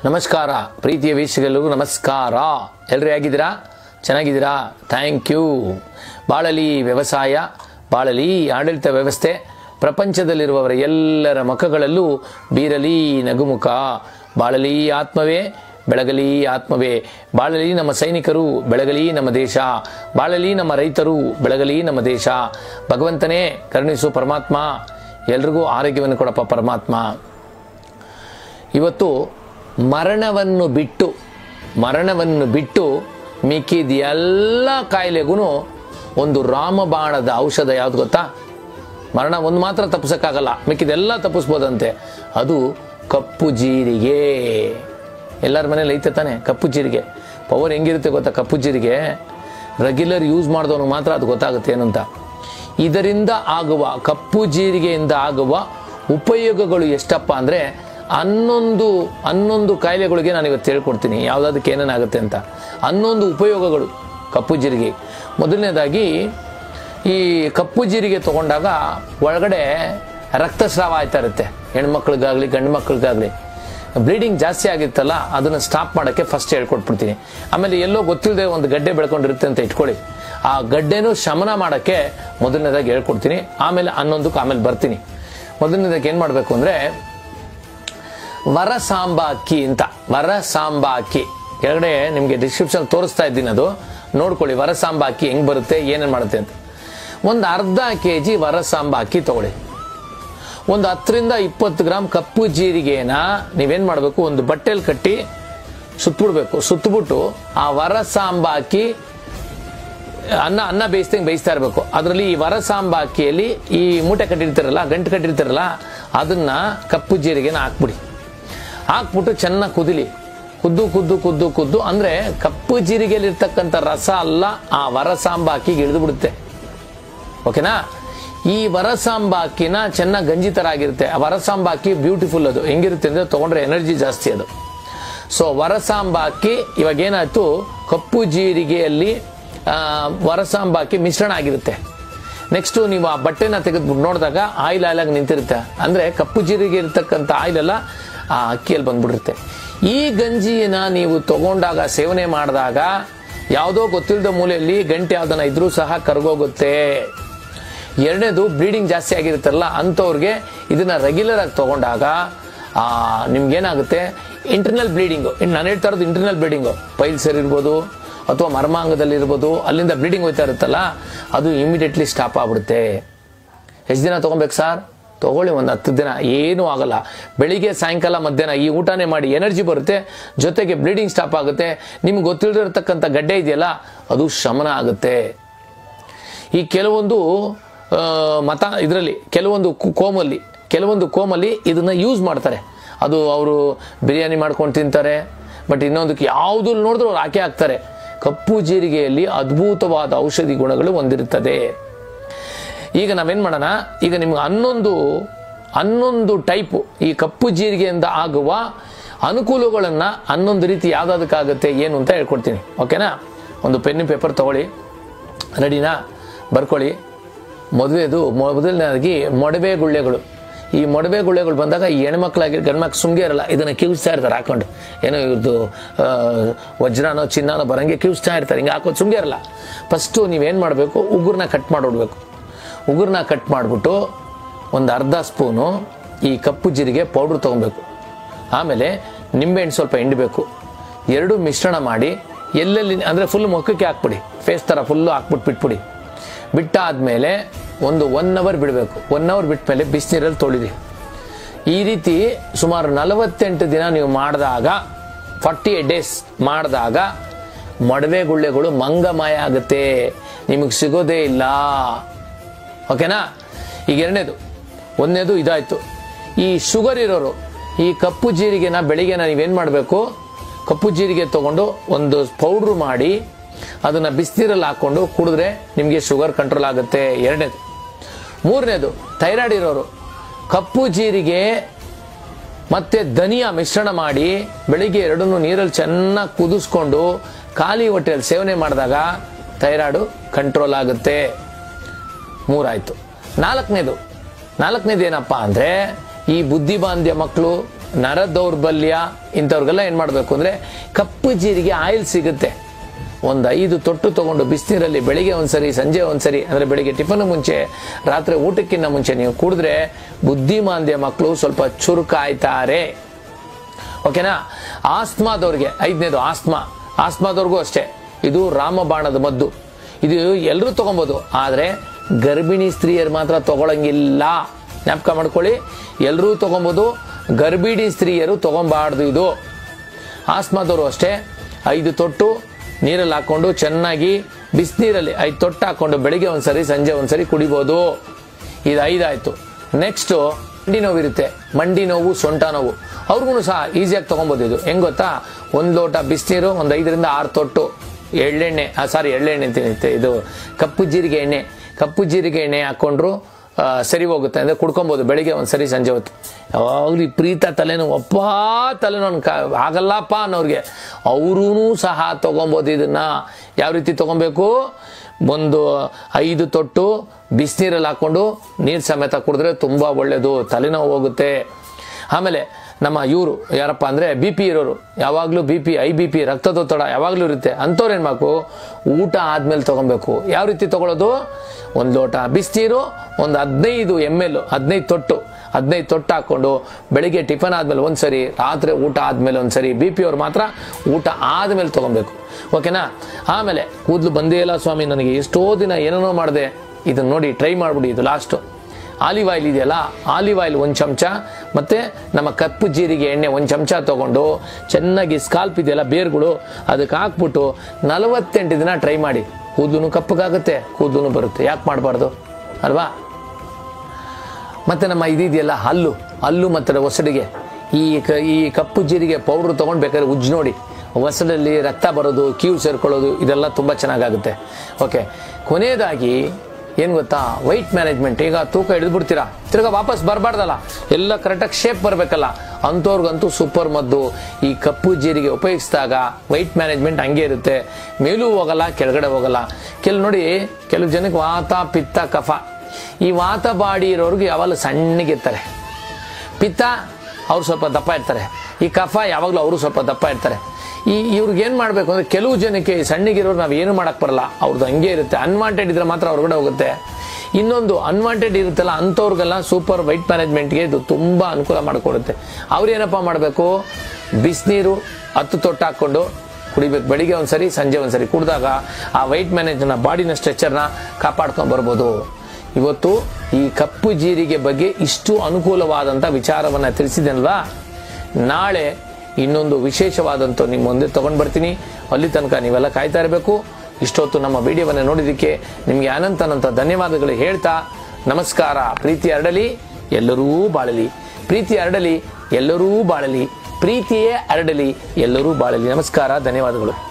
ನಮಸ್ಕಾರ ಪ್ರೀತಿಯ ವೀಕ್ಷಕರಿಗೂ ನಮಸ್ಕಾರ ಎಲ್ಲರೂ ಹೇಗಿದ್ದೀರಾ ಚೆನ್ನಾಗಿದ್ದೀರಾ ಥ್ಯಾಂಕ್ ಯು ಬಾಳಲಿ ವ್ಯವಸಾಯ ಬಾಳಲಿ ಆಡಳಿತ ವ್ಯವಸ್ಥೆ ಪ್ರಪಂಚದಲ್ಲಿರುವವರ ಎಲ್ಲರ ಮುಖಗಳಲ್ಲೂ ಬೀರಲಿ ನಗುಮುಖ ಬಾಳಲಿ ಆತ್ಮವೇ ಬೆಳಗಲಿ ಆತ್ಮವೇ ಬಾಳಲಿ ನಮ್ಮ ಸೈನಿಕರು ಬೆಳಗಲಿ ನಮ್ಮ ದೇಶ ಬಾಳಲಿ ನಮ್ಮ ರೈತರು ಬೆಳಗಲಿ ನಮ್ಮ ದೇಶ ಭಗವಂತನೇ ಕರುಣಿಸು ಪರಮಾತ್ಮ ಎಲ್ರಿಗೂ ಆರೋಗ್ಯವನ್ನು ಕೊಡಪ್ಪ ಪರಮಾತ್ಮ ಇವತ್ತು ಮರಣವನ್ನು ಬಿಟ್ಟು ಮರಣವನ್ನು ಬಿಟ್ಟು ಮಿಕ್ಕಿದ ಎಲ್ಲ ಕಾಯಿಲೆಗೂ ಒಂದು ರಾಮಬಾಣದ ಔಷಧ ಯಾವುದು ಗೊತ್ತಾ ಮರಣ ಒಂದು ಮಾತ್ರ ತಪ್ಪಿಸೋಕ್ಕಾಗಲ್ಲ ಮಿಕ್ಕಿದೆಲ್ಲ ತಪ್ಪಿಸ್ಬೋದಂತೆ ಅದು ಕಪ್ಪು ಜೀರಿಗೆ ಎಲ್ಲರ ಮನೇಲಿ ಐತೆ ತಾನೆ ಕಪ್ಪು ಜೀರಿಗೆ ಪವರ್ ಹೆಂಗಿರುತ್ತೆ ಗೊತ್ತಾ ಕಪ್ಪು ಜೀರಿಗೆ ರೆಗ್ಯುಲರ್ ಯೂಸ್ ಮಾಡಿದವನು ಮಾತ್ರ ಅದು ಗೊತ್ತಾಗುತ್ತೆ ಏನಂತ ಇದರಿಂದ ಆಗುವ ಕಪ್ಪು ಜೀರಿಗೆಯಿಂದ ಆಗುವ ಉಪಯೋಗಗಳು ಎಷ್ಟಪ್ಪ ಅಂದರೆ ಹನ್ನೊಂದು ಹನ್ನೊಂದು ಕಾಯಿಲೆಗಳಿಗೆ ನಾನು ಇವತ್ತು ಹೇಳ್ಕೊಡ್ತೀನಿ ಯಾವುದಾದಕ್ಕೆ ಏನೇನಾಗುತ್ತೆ ಅಂತ ಹನ್ನೊಂದು ಉಪಯೋಗಗಳು ಕಪ್ಪು ಜೀರಿಗೆ ಮೊದಲನೇದಾಗಿ ಈ ಕಪ್ಪು ಜೀರಿಗೆ ತಗೊಂಡಾಗ ಒಳಗಡೆ ರಕ್ತಸ್ರಾವ ಆಯ್ತಾ ಇರುತ್ತೆ ಹೆಣ್ಮಕ್ಳಿಗಾಗಲಿ ಗಂಡು ಮಕ್ಳಿಗಾಗಲಿ ಬ್ಲೀಡಿಂಗ್ ಜಾಸ್ತಿ ಆಗಿರ್ತಲ್ಲ ಅದನ್ನು ಸ್ಟಾಪ್ ಮಾಡೋಕ್ಕೆ ಫಸ್ಟ್ ಹೇಳ್ಕೊಟ್ಬಿಡ್ತೀನಿ ಆಮೇಲೆ ಎಲ್ಲೋ ಗೊತ್ತಿಲ್ಲದೆ ಒಂದು ಗಡ್ಡೆ ಬೆಳ್ಕೊಂಡಿರುತ್ತೆ ಅಂತ ಇಟ್ಕೊಳ್ಳಿ ಆ ಗಡ್ಡೆನೂ ಶಮನ ಮಾಡೋಕ್ಕೆ ಮೊದಲನೇದಾಗಿ ಹೇಳ್ಕೊಡ್ತೀನಿ ಆಮೇಲೆ ಹನ್ನೊಂದಕ್ಕೆ ಆಮೇಲೆ ಬರ್ತೀನಿ ಮೊದಲನೇದಾಗಿ ಏನು ಮಾಡಬೇಕು ಅಂದರೆ ವರ ಸಾಂಬ ಅಕ್ಕಿ ಅಂತ ವರ ಸಾಂಬ ಅಕ್ಕಿ ಕೆಳಗಡೆ ನಿಮಗೆ ಡಿಸ್ಕ್ರಿಪ್ಷನ್ ತೋರಿಸ್ತಾ ಇದ್ದೀನಿ ಅದು ನೋಡ್ಕೊಳ್ಳಿ ವರ ಸಾಂಬ ಅಕ್ಕಿ ಹೆಂಗ್ ಬರುತ್ತೆ ಏನೇನು ಮಾಡುತ್ತೆ ಅಂತ ಒಂದು ಅರ್ಧ ಕೆ ಜಿ ವರ ಸಾಂಬ ಅಕ್ಕಿ ತಗೊಳ್ಳಿ ಒಂದು ಹತ್ತರಿಂದ ಇಪ್ಪತ್ತು ಗ್ರಾಮ್ ಕಪ್ಪು ಜೀರಿಗೆನ ನೀವೇನು ಮಾಡಬೇಕು ಒಂದು ಬಟ್ಟೆಲಿ ಕಟ್ಟಿ ಸುತ್ತಬಿಡ್ಬೇಕು ಸುತ್ತಬಿಟ್ಟು ಆ ವರ ಸಾಂಬ ಅಕ್ಕಿ ಅನ್ನ ಅನ್ನ ಬೇಯಿಸ್ದಂಗೆ ಬೇಯಿಸ್ತಾ ಇರಬೇಕು ಅದರಲ್ಲಿ ಈ ವರ ಸಾಂಬ ಅಕ್ಕಿಯಲ್ಲಿ ಈ ಮೂಟೆ ಕಟ್ಟಿರ್ತಾರಲ್ಲ ಗಂಟು ಕಟ್ಟಿರ್ತಾರಲ್ಲ ಅದನ್ನ ಕಪ್ಪು ಜೀರಿಗೆನ ಹಾಕ್ಬಿಡಿ ಹಾಕ್ಬಿಟ್ಟು ಚೆನ್ನಾಗಿ ಕುದಿಲಿ ಕುದ್ದು ಕುದ್ದು ಕುದ್ದು ಕುದ್ದು ಅಂದ್ರೆ ಕಪ್ಪು ಜೀರಿಗೆಯಲ್ಲಿರ್ತಕ್ಕಂಥ ರಸ ಅಲ್ಲ ಆ ವರಸಾಂಬ ಅಕ್ಕಿಗೆ ಇಳಿದು ಬಿಡುತ್ತೆ ಓಕೆನಾ ಈ ವರಸಾಂಬ ಅಕ್ಕಿನ ಚೆನ್ನಾಗಿ ಗಂಜಿ ತರ ಆಗಿರುತ್ತೆ ಆ ವರಸಾಂಬ ಅಕ್ಕಿ ಬ್ಯೂಟಿಫುಲ್ ಅದು ಹೆಂಗಿರುತ್ತೆ ಅಂದ್ರೆ ತಗೊಂಡ್ರೆ ಎನರ್ಜಿ ಜಾಸ್ತಿ ಅದು ಸೊ ವರಸಾಂಬ ಅಕ್ಕಿ ಇವಾಗ ಏನಾಯ್ತು ಕಪ್ಪು ಜೀರಿಗೆಯಲ್ಲಿ ಆ, ವರಸಾಂಬ ಅಕ್ಕಿ ಮಿಶ್ರಣ ಆಗಿರುತ್ತೆ ನೆಕ್ಸ್ಟ್ ನೀವು ಆ ಬಟ್ಟೆನ ತೆಗೆದ್ಬಿಟ್ಟು ನೋಡಿದಾಗ ಆಯಿಲ್ ಆಯಿಲ್ ಆಗಿ ನಿಂತಿರುತ್ತೆ ಅಂದ್ರೆ ಕಪ್ಪು ಜೀರಿಗೆ ಇರ್ತಕ್ಕಂಥ ಆಯಿಲ್ ಎಲ್ಲ ಆ ಅಕ್ಕಿಯಲ್ಲಿ ಬಂದ್ಬಿಟ್ಟಿರುತ್ತೆ ಈ ಗಂಜಿನ ನೀವು ತಗೊಂಡಾಗ ಸೇವನೆ ಮಾಡಿದಾಗ ಯಾವುದೋ ಗೊತ್ತಿಲ್ಲದ ಮೂಲೆಯಲ್ಲಿ ಗಂಟೆ ಯಾವ್ದನ್ನ ಇದ್ರೂ ಸಹ ಕರ್ಗೋಗುತ್ತೆ ಎರಡನೇದು ಬ್ಲೀಡಿಂಗ್ ಜಾಸ್ತಿ ಆಗಿರುತ್ತಲ್ಲ ಅಂಥವ್ರಿಗೆ ಇದನ್ನ ರೆಗ್ಯುಲರ್ ಆಗಿ ತಗೊಂಡಾಗ ಆ, ನಿಮ್ಗೇನಾಗುತ್ತೆ ಇಂಟರ್ನಲ್ ಬ್ಲೀಡಿಂಗು ನಾನು ಹೇಳ್ತಾ ಇರೋದು ಇಂಟರ್ನಲ್ ಬ್ಲೀಡಿಂಗು ಪೈಲ್ಸರ್ ಇರ್ಬೋದು ಅಥವಾ ಮರ್ಮಾಂಗದಲ್ಲಿ ಇರ್ಬೋದು ಅಲ್ಲಿಂದ ಬ್ಲೀಡಿಂಗ್ ಹೋಯ್ತಾ ಇರುತ್ತಲ್ಲ ಅದು ಇಮಿಡಿಯೇಟ್ಲಿ ಸ್ಟಾಪ್ ಆಗ್ಬಿಡುತ್ತೆ ಎಷ್ಟು ದಿನ ತಗೊಬೇಕು ಸರ್ ತಗೊಳ್ಳಿ ಒಂದು ಹತ್ತು ದಿನ ಏನೂ ಆಗಲ್ಲ ಬೆಳಿಗ್ಗೆ ಸಾಯಂಕಾಲ ಮಧ್ಯಾಹ್ನ ಈ ಊಟನೇ ಮಾಡಿ ಎನರ್ಜಿ ಬರುತ್ತೆ ಜೊತೆಗೆ ಬ್ಲೀಡಿಂಗ್ ಸ್ಟಾಪ್ ಆಗುತ್ತೆ ನಿಮ್ಗೆ ಗೊತ್ತಿಲ್ಲದಿರತಕ್ಕಂಥ ಗಡ್ಡೆ ಇದೆಯಲ್ಲ ಅದು ಶಮನ ಆಗುತ್ತೆ ಈ ಕೆಲವೊಂದು ಆ, ಮತ ಇದರಲ್ಲಿ ಕೆಲವೊಂದು ಕು- ಕೋಮಲ್ಲಿ ಕೆಲವೊಂದು ಕೋಮಲ್ಲಿ ಇದನ್ನ ಯೂಸ್ ಮಾಡ್ತಾರೆ ಅದು ಅವರು ಬಿರಿಯಾನಿ ಮಾಡ್ಕೊಂಡು ತಿಂತಾರೆ ಬಟ್ ಇನ್ನೊಂದಕ್ಕೆ ಯಾವುದಲ್ಲಿ ನೋಡಿದ್ರು ಅವ್ರು ಹಾಕಿ ಹಾಕ್ತಾರೆ ಕಪ್ಪು ಜೀರಿಗೆಯಲ್ಲಿ ಅದ್ಭುತವಾದ ಔಷಧಿ ಗುಣಗಳು ಹೊಂದಿರುತ್ತದೆ ಈಗ ನಾವೇನ್ ಮಾಡೋಣ ಈಗ ನಿಮ್ಗೆ ಹನ್ನೊಂದು ಹನ್ನೊಂದು ಟೈಪು ಈ ಕಪ್ಪು ಜೀರಿಗೆಯಿಂದ ಆಗುವ ಅನುಕೂಲಗಳನ್ನ ಹನ್ನೊಂದು ರೀತಿ ಯಾವ್ದಾದಕ್ಕಾಗುತ್ತೆ ಏನು ಅಂತ ಹೇಳ್ಕೊಡ್ತೀನಿ ಓಕೆನಾ ಒಂದು ಪೆನ್ನು ಪೇಪರ್ ತಗೊಳ್ಳಿ ರೆಡಿನಾ ಬರ್ಕೊಳ್ಳಿ ಮದುವೆದು ಮೊದಲನೇದಾಗಿ ಮೊಡವೆ ಗುಳ್ಳೆಗಳು ಈ ಮೊಡವೆ ಗುಳ್ಳೆಗಳು ಬಂದಾಗ ಈ ಹೆಣ್ಮಕ್ಳಾಗಿ ಗಂಡ್ಮಕ್ಳು ಸುಮ್ಗೆ ಇರಲ್ಲ ಇದನ್ನ ಕಿವಿಸ್ತಾ ಇರ್ತಾರೆ ಹಾಕೊಂಡು ಏನೋ ಇವ್ರದ್ದು ಆ, ವಜ್ರನೋ ಚಿನ್ನನೋ ಬರಂಗೆ ಕಿವಿಸ್ತಾ ಇರ್ತಾರೆ ಹಿಂಗೆ ಹಾಕೋದು ಸುಮ್ಗೆ ಇರಲ್ಲ ಫಸ್ಟು ನೀವೇನು ಮಾಡಬೇಕು ಉಗುರ್ನ ಕಟ್ ಮಾಡಿಬಿಡ್ಬೇಕು ಉಗುರ್ನ ಕಟ್ ಮಾಡಿಬಿಟ್ಟು ಒಂದು ಅರ್ಧ ಸ್ಪೂನು ಈ ಕಪ್ಪು ಜೀರಿಗೆ ಪೌಡ್ರ್ ತೊಗೊಬೇಕು ಆಮೇಲೆ ನಿಂಬೆಹಣ್ಣು ಸ್ವಲ್ಪ ಹಿಂಡಬೇಕು ಎರಡು ಮಿಶ್ರಣ ಮಾಡಿ ಎಲ್ಲೆಲ್ಲಿ ಅಂದರೆ ಫುಲ್ ಮುಖಕ್ಕೆ ಹಾಕ್ಬಿಡಿ ಫೇಸ್ ಥರ ಫುಲ್ಲು ಹಾಕ್ಬಿಟ್ಟು ಬಿಟ್ಬಿಡಿ ಬಿಟ್ಟಾದ್ಮೇಲೆ ಒಂದು ಒನ್ ಅವರ್ ಬಿಡಬೇಕು ಒನ್ ಅವರ್ ಬಿಟ್ಟ ಮೇಲೆ ಬಿಸಿನೀರಲ್ಲಿ ತೊಳಿರಿ ಈ ರೀತಿ ಸುಮಾರು ನಲವತ್ತೆಂಟು ದಿನ ನೀವು ಮಾಡಿದಾಗ ಫಾರ್ಟಿ ಏಟ್ ಡೇಸ್ ಮಾಡಿದಾಗ ಮೊಡವೆ ಗುಳ್ಳೆಗಳು ಮಂಗಮಯ ಆಗುತ್ತೆ ನಿಮಗೆ ಸಿಗೋದೇ ಇಲ್ಲ ಓಕೆನಾ ಈಗ ಎರಡನೇದು ಒಂದನೇದು ಇದಾಯ್ತು ಈ ಶುಗರ್ ಇರೋರು ಈ ಕಪ್ಪು ಜೀರಿಗೆನ ಬೆಳಿಗ್ಗೆನ ನೀವೇನು ಮಾಡಬೇಕು ಕಪ್ಪು ಜೀರಿಗೆ ತಗೊಂಡು ಒಂದು ಪೌಡ್ರು ಮಾಡಿ ಅದನ್ನ ಬಿಸಿನೀರಲ್ಲಿ ಹಾಕೊಂಡು ಕುಡಿದ್ರೆ ನಿಮಗೆ ಶುಗರ್ ಕಂಟ್ರೋಲ್ ಆಗುತ್ತೆ ಎರಡನೇದು ಮೂರನೇದು ಥೈರಾಯ್ಡ್ ಇರೋರು ಕಪ್ಪು ಜೀರಿಗೆ ಮತ್ತೆ ಧನಿಯಾ ಮಿಶ್ರಣ ಮಾಡಿ ಬೆಳಿಗ್ಗೆ ಎರಡನ್ನೂ ನೀರಲ್ಲಿ ಚೆನ್ನಾಗಿ ಕುದಿಸ್ಕೊಂಡು ಖಾಲಿ ಹೊಟ್ಟೆಯಲ್ಲಿ ಸೇವನೆ ಮಾಡಿದಾಗ ಥೈರಾಯ್ಡು ಕಂಟ್ರೋಲ್ ಆಗುತ್ತೆ ಮೂರಾಯ್ತು ನಾಲ್ಕನೇದು ನಾಲ್ಕನೇದು ಏನಪ್ಪ ಅಂದರೆ ಈ ಬುದ್ಧಿಮಾಂದ್ಯ ಮಕ್ಕಳು ನರ ದೌರ್ಬಲ್ಯ ಇಂಥವ್ರಿಗೆಲ್ಲ ಏನು ಮಾಡಬೇಕು ಅಂದರೆ ಕಪ್ಪು ಜೀರಿಗೆ ಆಯಿಲ್ ಸಿಗುತ್ತೆ ಒಂದು ಐದು ತೊಟ್ಟು ತಗೊಂಡು ಬಿಸಿನೀರಲ್ಲಿ ಬೆಳಿಗ್ಗೆ ಒಂದ್ಸರಿ ಸಂಜೆ ಒಂದ್ಸರಿ ಅಂದರೆ ಬೆಳಿಗ್ಗೆ ಟಿಫನ್ ಮುಂಚೆ ರಾತ್ರಿ ಊಟಕ್ಕಿಂತ ಮುಂಚೆ ನೀವು ಕುಡಿದ್ರೆ ಬುದ್ಧಿಮಾಂದ್ಯ ಮಕ್ಕಳು ಸ್ವಲ್ಪ ಚುರುಕಾಯ್ತಾರೆ ಓಕೆನಾ ಆಸ್ಮಾದವ್ರಿಗೆ ಐದನೇದು ಆಸ್ಮಾ ಆಸ್ಮಾದವ್ರಿಗೂ ಅಷ್ಟೇ ಇದು ರಾಮಬಾಣದ ಮದ್ದು ಇದು ಎಲ್ಲರೂ ತಗೊಬೋದು ಆದರೆ ಗರ್ಭಿಣಿ ಸ್ತ್ರೀಯರು ಮಾತ್ರ ತಗೊಳಂಗಿಲ್ಲ ಜ್ಞಾಪಕ ಮಾಡ್ಕೊಳ್ಳಿ ಎಲ್ಲರೂ ತಗೊಬೋದು ಗರ್ಭಿಣಿ ಸ್ತ್ರೀಯರು ತಗೊಬಾರ್ದು ಇದು ಆಸ್ಮಾದವರು ಅಷ್ಟೇ ಐದು ತೊಟ್ಟು ನೀರಲ್ಲಿ ಹಾಕೊಂಡು ಚೆನ್ನಾಗಿ ಬಿಸಿನೀರಲ್ಲಿ ಐದು ತೊಟ್ಟು ಹಾಕೊಂಡು ಬೆಳಿಗ್ಗೆ ಒಂದ್ಸರಿ ಸಂಜೆ ಒಂದ್ಸರಿ ಕುಡಿಬೋದು ಇದು ಐದಾಯ್ತು ನೆಕ್ಸ್ಟ್ ಮಂಡಿ ನೋವು ಇರುತ್ತೆ ಮಂಡಿ ನೋವು ಸೊಂಟ ನೋವು ಅವ್ರಿಗೂ ಸಹ ಈಸಿಯಾಗಿ ತಗೊಬೋದು ಇದು ಹೆಂಗ್ ಗೊತ್ತಾ ಒಂದು ಲೋಟ ಬಿಸಿನೀರು ಒಂದು ಐದರಿಂದ ಆರು ತೊಟ್ಟು ಎಳ್ಳೆಣ್ಣೆ ಸಾರಿ ಎಳ್ಳೆಣ್ಣೆ ಅಂತೀನಿ ಇದು ಕಪ್ಪು ಜೀರಿಗೆ ಎಣ್ಣೆ ಕಪ್ಪು ಜೀರಿಗೆ ಎಣ್ಣೆ ಹಾಕೊಂಡ್ರು ಆ, ಸರಿ ಹೋಗುತ್ತೆ ಅಂದ್ರೆ ಕುಡ್ಕೊಬೋದು ಬೆಳಿಗ್ಗೆ ಒಂದ್ಸರಿ ಸಂಜೆ ಹೊತ್ತು ಯಾವಾಗಲೂ ಈ ಪ್ರೀತ ತಲೆನೋವು ಅಪ್ಪ ತಲೆನೋವು ಕ ಆಗಲ್ಲಪ್ಪ ಅನ್ನೋರಿಗೆ ಅವರೂ ಸಹ ತಗೊಬೋದು ಇದನ್ನ ಯಾವ ರೀತಿ ತಗೊಬೇಕು ಒಂದು ಐದು ತೊಟ್ಟು ಬಿಸಿನೀರಲ್ಲಿ ಹಾಕೊಂಡು ನೀರು ಸಮೇತ ಕುಡಿದ್ರೆ ತುಂಬ ಒಳ್ಳೆಯದು ತಲೆನೋವು ಹೋಗುತ್ತೆ ಆಮೇಲೆ ನಮ್ಮ ಇವರು ಯಾರಪ್ಪ ಅಂದರೆ ಬಿ ಪಿ ಇರೋರು ಯಾವಾಗಲೂ B P I B P ರಕ್ತದೊತ್ತಡ ಯಾವಾಗಲೂ ಇರುತ್ತೆ ಅಂಥವ್ರು ಏನು ಮಾಡಬೇಕು ಊಟ ಆದಮೇಲೆ ತೊಗೊಬೇಕು ಯಾವ ರೀತಿ ತೊಗೊಳೋದು ಒಂದು ಲೋಟ ಬಿಸಿನೀರು ಒಂದು ಹದಿನೈದು ಎಮ್ ಎಲ್ ಹದಿನೈದು ತೊಟ್ಟು ಹದಿನೈದು ತೊಟ್ಟು ಹಾಕ್ಕೊಂಡು ಬೆಳಿಗ್ಗೆ ಟಿಫನ್ ಆದಮೇಲೆ ಒಂದು ಸರಿ ರಾತ್ರಿ ಊಟ ಆದಮೇಲೆ ಒಂದು ಸರಿ ಬಿ ಪಿ ಅವ್ರು ಮಾತ್ರ ಊಟ ಆದಮೇಲೆ ತೊಗೊಬೇಕು ಓಕೆನಾ ಆಮೇಲೆ ಕೂದಲು ಬಂದೇ ಇಲ್ಲ ಸ್ವಾಮಿ ನನಗೆ ಎಷ್ಟೋ ದಿನ ಏನೇನೋ ಮಾಡಿದೆ ಇದನ್ನ ನೋಡಿ ಟ್ರೈ ಮಾಡಿಬಿಡಿ ಇದು ಲಾಸ್ಟು ಆಲಿವ್ ಆಯಿಲ್ ಇದೆಯಲ್ಲ ಆಲಿವ್ ಆಯಿಲ್ ಒಂದು ಚಮಚ ಮತ್ತು ನಮ್ಮ ಕಪ್ಪು ಜೀರಿಗೆ ಎಣ್ಣೆ ಒಂದು ಚಮಚ ತೊಗೊಂಡು ಚೆನ್ನಾಗಿ ಸ್ಕಾಲ್ಪ್ ಇದೆಯಲ್ಲ ಬೇರ್ಗಳು ಅದಕ್ಕೆ ಹಾಕ್ಬಿಟ್ಟು ನಲವತ್ತೆಂಟು ದಿನ ಟ್ರೈ ಮಾಡಿ ಕೂದಲು ಕಪ್ಪಗಾಗುತ್ತೆ ಕೂದಲು ಬರುತ್ತೆ ಯಾಕೆ ಮಾಡಬಾರ್ದು ಅಲ್ವಾ ಮತ್ತು ನಮ್ಮ ಇದಿದೆಯಲ್ಲ ಹಲ್ಲು ಹಲ್ಲು ಮತ್ತು ಒಸಡಿಗೆ ಈ ಕ ಈ ಕಪ್ಪು ಜೀರಿಗೆ ಪೌಡ್ರ್ ತೊಗೊಂಡು ಬೇಕಾದ್ರೆ ಉಜ್ಜಿ ನೋಡಿ ಒಸಡಲ್ಲಿ ರಕ್ತ ಬರೋದು ಕ್ಯೂ ಸೇರ್ಕೊಳ್ಳೋದು ಇದೆಲ್ಲ ತುಂಬ ಚೆನ್ನಾಗಾಗುತ್ತೆ ಓಕೆ ಕೊನೆಯದಾಗಿ ಏನು ಗೊತ್ತಾ ವೈಟ್ ಮ್ಯಾನೇಜ್ಮೆಂಟ್ ಈಗ ತೂಕ ಹಿಡಿದ್ಬಿಡ್ತೀರಾ ತಿರ್ಗಾ ವಾಪಸ್ ಬರಬಾರ್ದಲ್ಲ ಎಲ್ಲ ಕರೆಕ್ಟಾಗಿ ಶೇಪ್ ಬರಬೇಕಲ್ಲ ಅಂಥವ್ರಿಗಂತೂ ಸೂಪರ್ ಮದ್ದು ಈ ಕಪ್ಪು ಜೀರಿಗೆ ಉಪಯೋಗಿಸಿದಾಗ ವೈಟ್ ಮ್ಯಾನೇಜ್ಮೆಂಟ್ ಹಂಗೆ ಇರುತ್ತೆ ಮೇಲೂ ಹೋಗಲ್ಲ ಕೆಳಗಡೆ ಹೋಗಲ್ಲ ಕೆಲವು ನೋಡಿ ಕೆಲವು ಜನಕ್ಕೆ ವಾತ ಪಿತ್ತ ಕಫ ಈ ವಾತ ಬಾಡಿ ಇರೋರ್ಗೆ ಯಾವಾಗಲೂ ಸಣ್ಣಗಿರ್ತಾರೆ ಪಿತ್ತ ಅವ್ರು ಸ್ವಲ್ಪ ದಪ್ಪ ಇರ್ತಾರೆ ಈ ಕಫ ಯಾವಾಗಲೂ ಅವರು ಸ್ವಲ್ಪ ದಪ್ಪ ಇರ್ತಾರೆ ಈ ಇವ್ರಿಗೆ ಏನು ಮಾಡಬೇಕು ಅಂದರೆ ಕೆಲವು ಜನಕ್ಕೆ ಈ ಸಣ್ಣಗಿರೋರು ನಾವು ಏನು ಮಾಡಕ್ಕೆ ಬರಲ್ಲ ಅವ್ರದ್ದು ಹಂಗೆ ಇರುತ್ತೆ ಅನ್ವಾಂಟೆಡ್ ಇದ್ರೆ ಮಾತ್ರ ಹೊರಗಡೆ ಹೋಗುತ್ತೆ ಇನ್ನೊಂದು ಅನ್ವಾಂಟೆಡ್ ಇರುತ್ತಲ್ಲ ಅಂಥವ್ರಿಗೆಲ್ಲ ಸೂಪರ್ ವೈಟ್ ಮ್ಯಾನೇಜ್ಮೆಂಟ್ಗೆ ಇದು ತುಂಬ ಅನುಕೂಲ ಮಾಡಿಕೊಡುತ್ತೆ ಅವ್ರು ಏನಪ್ಪ ಮಾಡಬೇಕು ಬಿಸಿನೀರು ಹತ್ತು ತೊಟ್ಟು ಹಾಕ್ಕೊಂಡು ಕುಡಿಬೇಕು ಬೆಳಿಗ್ಗೆ ಒಂದ್ಸರಿ ಸಂಜೆ ಒಂದ್ಸರಿ ಕುಡಿದಾಗ ಆ ವೈಟ್ ಮ್ಯಾನೇಜ್ನ ಬಾಡಿನ ಸ್ಟ್ರೆಚರ್ನ ಕಾಪಾಡ್ಕೊಂಡು ಬರ್ಬೋದು ಇವತ್ತು ಈ ಕಪ್ಪು ಜೀರಿಗೆ ಬಗ್ಗೆ ಇಷ್ಟು ಅನುಕೂಲವಾದಂಥ ವಿಚಾರವನ್ನು ತಿಳಿಸಿದೆನಲ್ವಾ ನಾಳೆ ಇನ್ನೊಂದು ವಿಶೇಷವಾದಂಥ ನಿಮ್ಮ ಮುಂದೆ ತಗೊಂಡು ಬರ್ತೀನಿ ಅಲ್ಲಿ ತನಕ ನೀವೆಲ್ಲ ಕಾಯ್ತಾ ಇರಬೇಕು ಇಷ್ಟೊತ್ತು ನಮ್ಮ ವಿಡಿಯೋವನ್ನು ನೋಡಿದ್ದಕ್ಕೆ ನಿಮಗೆ ಅನಂತ ಅನಂತ ಧನ್ಯವಾದಗಳು ಹೇಳ್ತಾ ನಮಸ್ಕಾರ ಪ್ರೀತಿ ಹರಡಲಿ ಎಲ್ಲರೂ ಬಾಳಲಿ ಪ್ರೀತಿ ಹರಡಲಿ ಎಲ್ಲರೂ ಬಾಳಲಿ ಪ್ರೀತಿಯೇ ಹರಡಲಿ ಎಲ್ಲರೂ ಬಾಳಲಿ ನಮಸ್ಕಾರ ಧನ್ಯವಾದಗಳು